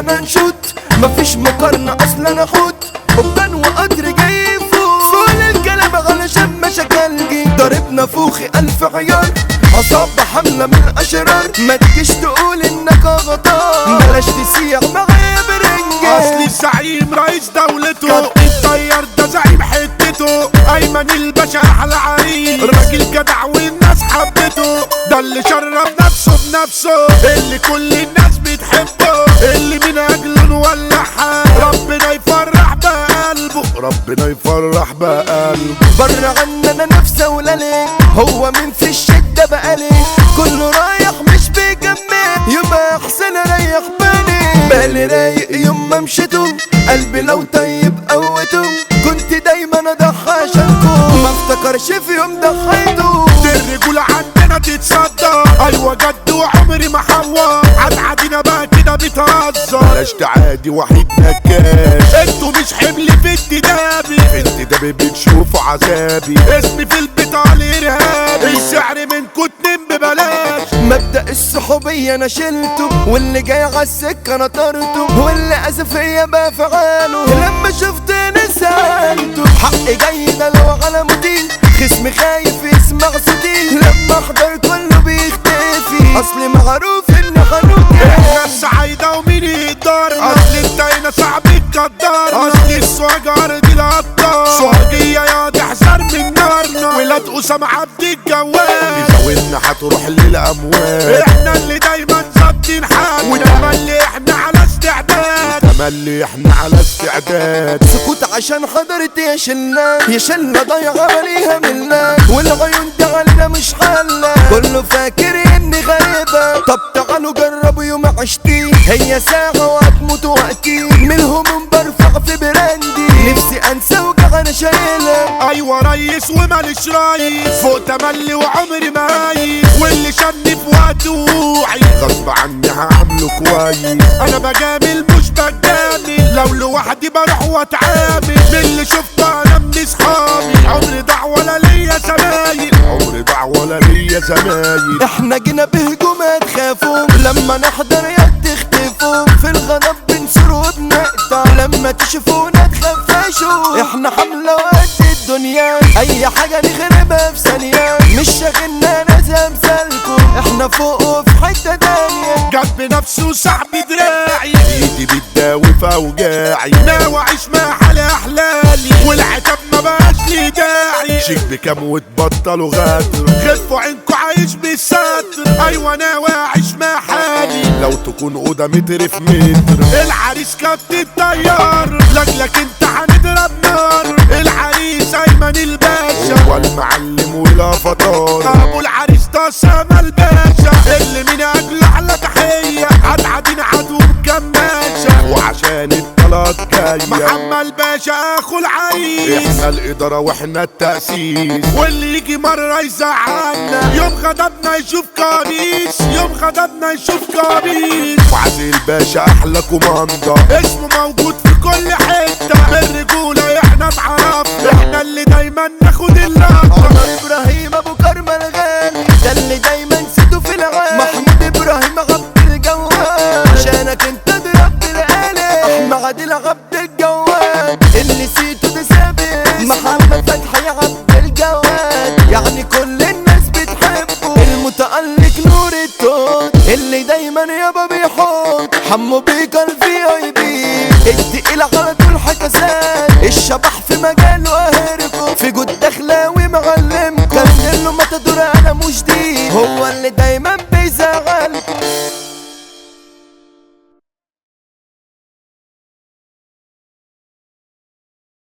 احنا نشوت مفيش مقارنة اصلا اخوت قبان وقدر جاي يفوت فوق الكلام علشان مشاكل جي ضربنا فوخي الف عيار اصاب حملة من الاشرار ما تجيش تقول انك غطار بلاش تسيح معايا برنجة اصل الزعيم رئيس دولته الطيار ده زعيم حتته ايمن الباشا احلى عريس راجل جدع والناس حبته ده اللي شرف نفسه بنفسه اللي كل الناس بتحبه اللي من اجله نولع حال ربنا يفرح بقلبه ربنا يفرح بقلبه بره عننا نفسه ولا ليه هو مين في الشدة بقى ليه كله رايح مش بيكمل يبقى احسن اريح بالي بالي رايق يوم ما مشيتم قلبي لو طيب قوته كنت دايما اضحى عشانكم ما افتكرش في يوم ضحيته دي الرجولة عندنا تتصدى ايوه جد وعمري ما حور عاد عادينا بقى كده بتهزر بلاش تعادي وحيد نكاش انتوا مش حمل في انتدابي في انتدابي بتشوفوا عذابي اسمي في البتاع الارهابي السعر منكوا اتنين ببلاش مبدأ الصحوبية انا شلته واللي جاي على السكة انا طرته واللي اسف هي بقى فعاله لما شفت انا سألته حقي جاي ده لو على مدين خصمي خايف يسمع صوتي لما احضر كله بيختفي اصلي معروف اني خانوتي احنا السعايدة ومين يقدرنا اصل انت هنا صعب تقدرنا اصل السواجر دي القطار سواجية يا تحذر من نارنا ولاد اسامة عبد الجواد زاولنا هتروح للاموال احنا اللي دايما ظابطين حالنا وتملي احنا على استعداد تملي احنا على استعداد سكوت عشان حضرت يا شلة يا شلة ضايعة عليها منا والعيون دي علينا مش حلة كله فاكر اني غريبة طب تعالوا جربوا يوم عشتي هي ساعة وهتموت وقتي من الهموم برفع في براندي نفسي انسى وجع انا شايلها ايوه ريس وماليش رايس فوق تملي وعمري ما عايز واللي شني في وقت وعي غصب عني هعمله كويس انا بجامل مش بجامل لو لوحدي بروح واتعامل من اللي شفته انا من اصحابي عمري ضاع ولا ليا زمايل عمري ضاع ولا ليا زمايل احنا جينا بهجوم تخافوا لما نحضر يا تختفوا في الغضب بنصر وبنقطع لما تشوفونا تخفشوا احنا حملة وقت الدنيا اي حاجة نخربها في ثانية مش شاغلنا ناس امثالكم احنا فوق وفي حتة تانية جاب بنفسه صاحب دراعي ايدي بتداوي في اوجاعي ناوي اعيش مع حالي احلالي والعتاب ما بقاش لي داعي شيك بكام وتبطلوا غدر خفوا عينكوا عايش بالستر ايوه ناوي اعيش مع حالي لو تكون اوضه متر في متر العريس كابت الطيار لاجلك انت هنضرب نار العريس ايمن الباشا هو المعلم ولا فطار ابو العريس ده سما الباشا اللي من اجله احلى تحيه عدعدين عدو كماشة وعشان الطلاق جاية محمد باشا اخو العريس احنا الادارة واحنا التأسيس واللي يجي مرة يزعلنا يوم غضبنا يشوف كابيس يوم غضبنا يشوف كابيس وعزيز الباشا احلى كوماندا اسمه موجود في كل حتة بالرجولة احنا اتعرفنا احنا اللي دايما ناخد اللقطة عمر ابراهيم ابو كرم الغالي ده اللي دايما سيده في العالي محمود ابراهيم عبد الجواد عشانك انت ضربت الالي احمد عادل عبد الجواد اللي سيته ده ثابت محمد فتحي عبد الجواد يعني كل الناس بتحبه المتألق نور التوت اللي دايما يابا بيحط حمو بيكا الفي اي بي التقيل على طول حكسات الشبح في مجاله اهركم في جود دخلاوي معلمكم كان له ما تدور انا مش دي هو اللي دايما بيزعل